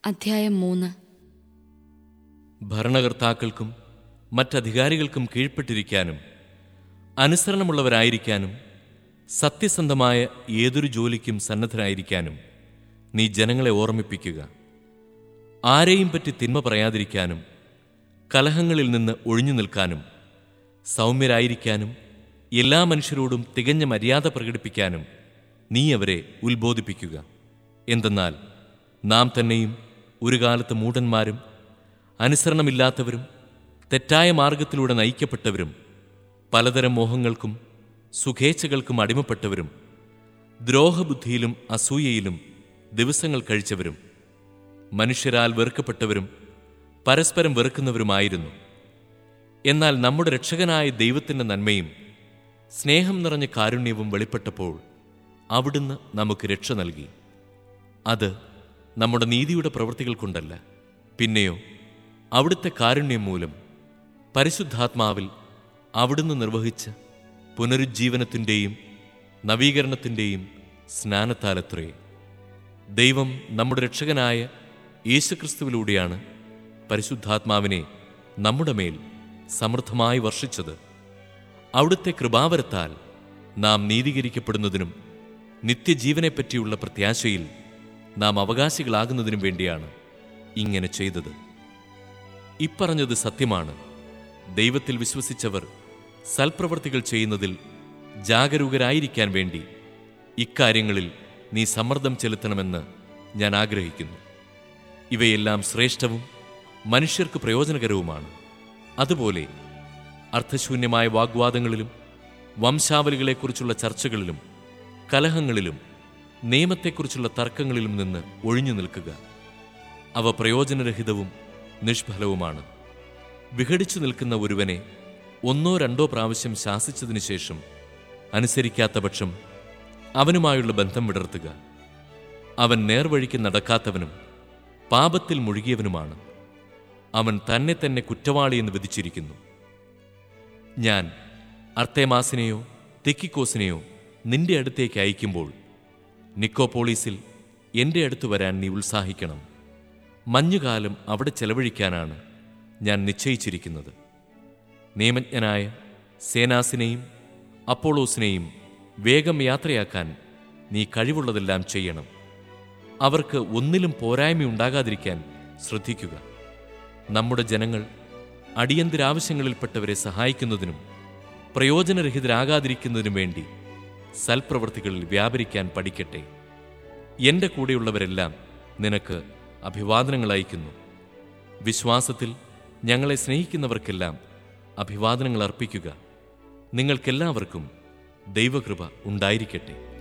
അധ്യായം മൂന്ന് ഭരണകർത്താക്കൾക്കും മറ്റധികാരികൾക്കും കീഴ്പ്പെട്ടിരിക്കാനും അനുസരണമുള്ളവരായിരിക്കാനും സത്യസന്ധമായ ഏതൊരു ജോലിക്കും സന്നദ്ധരായിരിക്കാനും നീ ജനങ്ങളെ ഓർമ്മിപ്പിക്കുക ആരെയും പറ്റി തിന്മ പറയാതിരിക്കാനും കലഹങ്ങളിൽ നിന്ന് ഒഴിഞ്ഞു നിൽക്കാനും സൗമ്യരായിരിക്കാനും എല്ലാ മനുഷ്യരോടും തികഞ്ഞ മര്യാദ പ്രകടിപ്പിക്കാനും നീ അവരെ ഉത്ബോധിപ്പിക്കുക എന്തെന്നാൽ നാം തന്നെയും ഒരു കാലത്ത് മൂഢന്മാരും അനുസരണമില്ലാത്തവരും തെറ്റായ മാർഗത്തിലൂടെ നയിക്കപ്പെട്ടവരും പലതരം മോഹങ്ങൾക്കും സുഖേച്ഛകൾക്കും അടിമപ്പെട്ടവരും ദ്രോഹബുദ്ധിയിലും അസൂയയിലും ദിവസങ്ങൾ കഴിച്ചവരും മനുഷ്യരാൽ വെറുക്കപ്പെട്ടവരും പരസ്പരം വെറുക്കുന്നവരുമായിരുന്നു എന്നാൽ നമ്മുടെ രക്ഷകനായ ദൈവത്തിൻ്റെ നന്മയും സ്നേഹം നിറഞ്ഞ കാരുണ്യവും വെളിപ്പെട്ടപ്പോൾ അവിടുന്ന് നമുക്ക് രക്ഷ നൽകി അത് നമ്മുടെ നീതിയുടെ പ്രവൃത്തികൾ കൊണ്ടല്ല പിന്നെയോ അവിടുത്തെ കാരുണ്യം മൂലം പരിശുദ്ധാത്മാവിൽ അവിടുന്ന് നിർവഹിച്ച പുനരുജ്ജീവനത്തിൻ്റെയും നവീകരണത്തിൻ്റെയും സ്നാനത്താലത്രേ ദൈവം നമ്മുടെ രക്ഷകനായ യേശുക്രിസ്തുവിലൂടെയാണ് പരിശുദ്ധാത്മാവിനെ നമ്മുടെ മേൽ സമൃദ്ധമായി വർഷിച്ചത് അവിടുത്തെ കൃപാവരത്താൽ നാം നീതീകരിക്കപ്പെടുന്നതിനും നിത്യജീവനെപ്പറ്റിയുള്ള പ്രത്യാശയിൽ നാം അവകാശികളാകുന്നതിനും വേണ്ടിയാണ് ഇങ്ങനെ ചെയ്തത് ഇപ്പറഞ്ഞത് സത്യമാണ് ദൈവത്തിൽ വിശ്വസിച്ചവർ സൽപ്രവർത്തികൾ ചെയ്യുന്നതിൽ ജാഗരൂകരായിരിക്കാൻ വേണ്ടി ഇക്കാര്യങ്ങളിൽ നീ സമ്മർദ്ദം ചെലുത്തണമെന്ന് ഞാൻ ആഗ്രഹിക്കുന്നു ഇവയെല്ലാം ശ്രേഷ്ഠവും മനുഷ്യർക്ക് പ്രയോജനകരവുമാണ് അതുപോലെ അർത്ഥശൂന്യമായ വാഗ്വാദങ്ങളിലും വംശാവലികളെക്കുറിച്ചുള്ള ചർച്ചകളിലും കലഹങ്ങളിലും നിയമത്തെക്കുറിച്ചുള്ള തർക്കങ്ങളിലും നിന്ന് ഒഴിഞ്ഞു നിൽക്കുക അവ പ്രയോജനരഹിതവും നിഷ്ഫലവുമാണ് വിഘടിച്ചു നിൽക്കുന്ന ഒരുവനെ ഒന്നോ രണ്ടോ പ്രാവശ്യം ശാസിച്ചതിനു ശേഷം അനുസരിക്കാത്ത പക്ഷം അവനുമായുള്ള ബന്ധം വിടർത്തുക അവൻ നേർവഴിക്ക് നടക്കാത്തവനും പാപത്തിൽ മുഴുകിയവനുമാണ് അവൻ തന്നെ തന്നെ കുറ്റവാളിയെന്ന് വിധിച്ചിരിക്കുന്നു ഞാൻ അർത്തേമാസിനെയോ തെക്കിക്കോസിനെയോ നിന്റെ അടുത്തേക്ക് അയക്കുമ്പോൾ നിക്കോപോളീസിൽ എൻ്റെ അടുത്ത് വരാൻ നീ ഉത്സാഹിക്കണം മഞ്ഞുകാലം അവിടെ ചെലവഴിക്കാനാണ് ഞാൻ നിശ്ചയിച്ചിരിക്കുന്നത് നിയമജ്ഞനായ സേനാസിനെയും അപ്പോളോസിനെയും വേഗം യാത്രയാക്കാൻ നീ കഴിവുള്ളതെല്ലാം ചെയ്യണം അവർക്ക് ഒന്നിലും പോരായ്മയുണ്ടാകാതിരിക്കാൻ ശ്രദ്ധിക്കുക നമ്മുടെ ജനങ്ങൾ അടിയന്തരാവശ്യങ്ങളിൽപ്പെട്ടവരെ സഹായിക്കുന്നതിനും പ്രയോജനരഹിതരാകാതിരിക്കുന്നതിനും വേണ്ടി സൽപ്രവൃത്തികളിൽ വ്യാപരിക്കാൻ പഠിക്കട്ടെ എൻ്റെ കൂടെയുള്ളവരെല്ലാം നിനക്ക് അഭിവാദനങ്ങൾ അയക്കുന്നു വിശ്വാസത്തിൽ ഞങ്ങളെ സ്നേഹിക്കുന്നവർക്കെല്ലാം അഭിവാദനങ്ങൾ അർപ്പിക്കുക നിങ്ങൾക്കെല്ലാവർക്കും ദൈവകൃപ ഉണ്ടായിരിക്കട്ടെ